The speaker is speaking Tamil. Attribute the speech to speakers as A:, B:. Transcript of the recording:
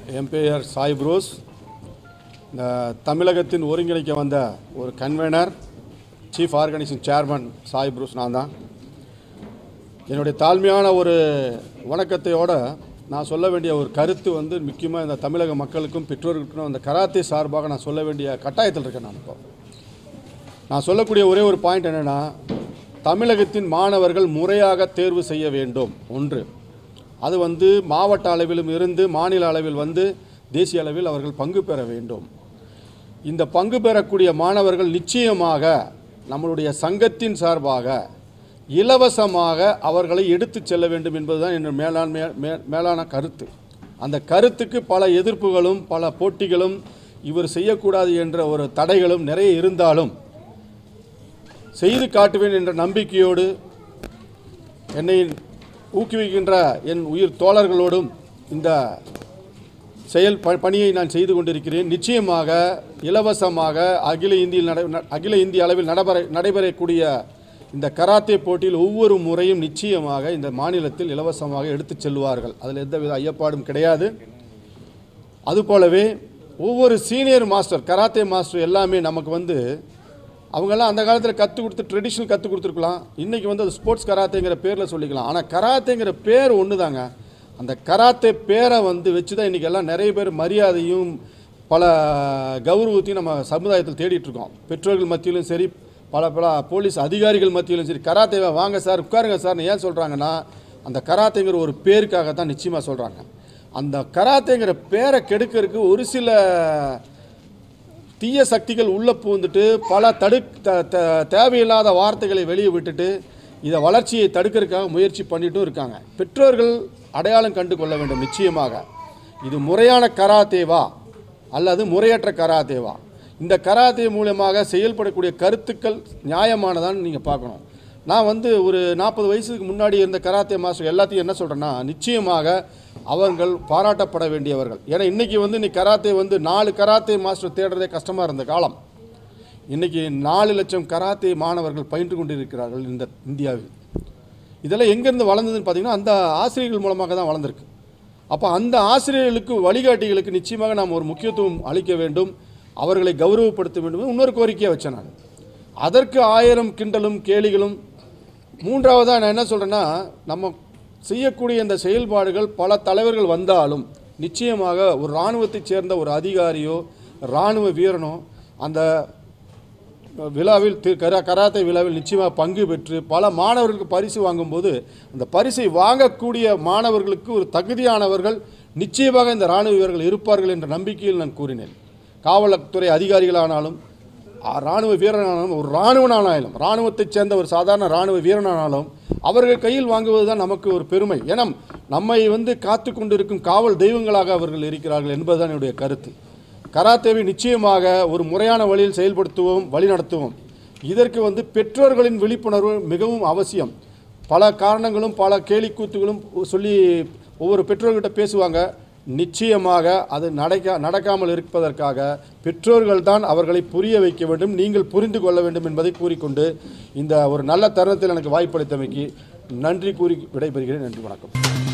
A: என் பெயர் சாய் புரூஸ் இந்த தமிழகத்தின் ஒருங்கிணைக்க வந்த ஒரு convenor chief organisation chairman Sai Bruce நான் தான் என்னுடைய தாழ்மையான ஒரு வணக்கத்தையோட நான் சொல்ல வேண்டிய ஒரு கருத்து வந்து முக்கியமாக இந்த தமிழக மக்களுக்கும் பெற்றோர்களுக்கும் அந்த கராத்தே சார்பாக நான் சொல்ல வேண்டிய கட்டாயத்தில் இருக்கேன் நான் இப்போ நான் சொல்லக்கூடிய ஒரே ஒரு பாயிண்ட் என்னென்னா தமிழகத்தின் மாணவர்கள் முறையாக தேர்வு செய்ய வேண்டும் ஒன்று அது வந்து மாவட்ட அளவிலும் இருந்து மாநில அளவில் வந்து தேசிய அளவில் அவர்கள் பங்கு பெற வேண்டும் இந்த பங்கு பெறக்கூடிய மாணவர்கள் நிச்சயமாக நம்மளுடைய சங்கத்தின் சார்பாக இலவசமாக அவர்களை எடுத்துச் செல்ல வேண்டும் என்பதுதான் என் மேலாண்மை மே- மேலான கருத்து அந்த கருத்துக்கு பல எதிர்ப்புகளும் பல போட்டிகளும் இவர் செய்யக்கூடாது என்ற ஒரு தடைகளும் நிறைய இருந்தாலும் செய்து காட்டுவேன் என்ற நம்பிக்கையோடு என்னை ஊக்குவிக்கின்ற என் உயிர் தோழர்களோடும் இந்த செயல் ப பணியை நான் செய்து கொண்டிருக்கிறேன் நிச்சயமாக இலவசமாக அகில இந்தியில் நடை ந- அகில இந்திய அளவில் நடைபெற நடைபெறக்கூடிய இந்த கராத்தே போட்டியில் ஒவ்வொரு முறையும் நிச்சயமாக இந்த மாநிலத்தில் இலவசமாக எடுத்துச் செல்வார்கள் அதில் எந்தவித ஐயப்பாடும் கிடையாது அதுபோலவே ஒவ்வொரு சீனியர் மாஸ்டர் கராத்தே மாஸ்டர் எல்லாமே நமக்கு வந்து அவங்கெல்லாம் அந்த காலத்தில் கற்றுக் கொடுத்து ட்ரெடிஷ்னல் கற்றுக் கொடுத்துருக்கலாம் இன்றைக்கி வந்து அது ஸ்போர்ட்ஸ் கராத்தேங்கிற பேரில் சொல்லிக்கலாம் ஆனால் கராத்தேங்கிற பேர் ஒன்று தாங்க அந்த கராத்தே பேரை வந்து வச்சு தான் இன்றைக்கி எல்லாம் நிறைய பேர் மரியாதையும் பல கௌரவத்தையும் நம்ம சமுதாயத்தில் தேடிட்டு இருக்கோம் பெற்றோர்கள் மத்தியிலும் சரி பல பல போலீஸ் அதிகாரிகள் மத்தியிலும் சரி கராத்தேவை வாங்க சார் உட்காருங்க சார்னு ஏன் சொல்கிறாங்கன்னா அந்த கராத்தேங்கிற ஒரு பேருக்காக தான் நிச்சயமாக சொல்கிறாங்க அந்த கராத்தேங்கிற பேரை கெடுக்கிறதுக்கு ஒரு சில தீய சக்திகள் உள்ளே பூந்துட்டு பல தடு த- த- தேவையில்லாத வார்த்தைகளை வெளியே விட்டுட்டு இதை வளர்ச்சியை தடுக்கிறதுக்காக முயற்சி பண்ணிட்டும் இருக்காங்க பெற்றோர்கள் அடையாளம் கண்டு கொள்ள வேண்டும் நிச்சயமாக இது முறையான கராத்தேவா அல்லது முறையற்ற கராத்தேவா இந்த கராத்தே மூலமாக செயல்படக்கூடிய கருத்துக்கள் நியாயமானதான்னு நீங்கள் பார்க்கணும் நான் வந்து ஒரு நாற்பது வயசுக்கு முன்னாடி இருந்த கராத்தே மாஸ்டர் எல்லாத்தையும் என்ன சொல்கிறேன்னா நிச்சயமாக அவர்கள் பாராட்டப்பட வேண்டியவர்கள் ஏன்னா இன்றைக்கி வந்து இன்னைக்கு கராத்தே வந்து நாலு கராத்தே மாஸ்டர் தேடுறதே கஷ்டமாக இருந்த காலம் இன்றைக்கி நாலு லட்சம் கராத்தே மாணவர்கள் பயின்று கொண்டிருக்கிறார்கள் இந்த இந்தியாவில் இதெல்லாம் எங்கேருந்து வளர்ந்ததுன்னு பார்த்தீங்கன்னா அந்த ஆசிரியர்கள் மூலமாக தான் வளர்ந்துருக்கு அப்போ அந்த ஆசிரியர்களுக்கு வழிகாட்டிகளுக்கு நிச்சயமாக நாம் ஒரு முக்கியத்துவம் அளிக்க வேண்டும் அவர்களை கௌரவப்படுத்த வேண்டும் இன்னொரு கோரிக்கையை வச்சேன் நான் அதற்கு ஆயிரம் கிண்டலும் கேலிகளும் மூன்றாவதாக நான் என்ன சொல்கிறேன்னா நம்ம செய்யக்கூடிய இந்த செயல்பாடுகள் பல தலைவர்கள் வந்தாலும் நிச்சயமாக ஒரு இராணுவத்தைச் சேர்ந்த ஒரு அதிகாரியோ இராணுவ வீரனோ அந்த விழாவில் தி- கரா கராத்தே விழாவில் நிச்சயமாக பங்கு பெற்று பல மாணவர்களுக்கு பரிசு வாங்கும்போது அந்த பரிசை வாங்கக்கூடிய மாணவர்களுக்கு ஒரு தகுதியானவர்கள் நிச்சயமாக இந்த இராணுவ வீரர்கள் இருப்பார்கள் என்ற நம்பிக்கையில் நான் கூறினேன் காவல்துறை அதிகாரிகளானாலும் ஆ, இராணுவ வீரனானாலும் ஒரு இராணுவனானாலும் இராணுவத்தைச் சேர்ந்த ஒரு சாதாரண இராணுவ வீரனானாலும் அவர்கள் கையில் வாங்குவது தான் நமக்கு ஒரு பெருமை ஏன்னா நம்மை வந்து காத்து கொண்டிருக்கும் காவல் தெய்வங்களாக அவர்கள் இருக்கிறார்கள் என்பதுதான் என்னுடைய கருத்து கராத்தேவை நிச்சயமாக ஒரு முறையான வழியில் செயல்படுத்துவோம் வழிநடத்துவோம் இதற்கு வந்து பெற்றோர்களின் விழிப்புணர்வு மிகவும் அவசியம் பல காரணங்களும் பல கேலிக்கூத்துகளும் சொல்லி ஒவ்வொரு பெற்றோர்கிட்ட பேசுவாங்க நிச்சயமாக அது நடக்க நடக்காமல் இருப்பதற்காக பெற்றோர்கள் தான் அவர்களை புரிய வைக்க வேண்டும் நீங்கள் புரிந்து கொள்ள வேண்டும் என்பதை கூறிக்கொண்டு இந்த ஒரு நல்ல தருணத்தில் எனக்கு வாய்ப்பளித்தமைக்கு நன்றி கூறி விடைபெறுகிறேன் நன்றி வணக்கம்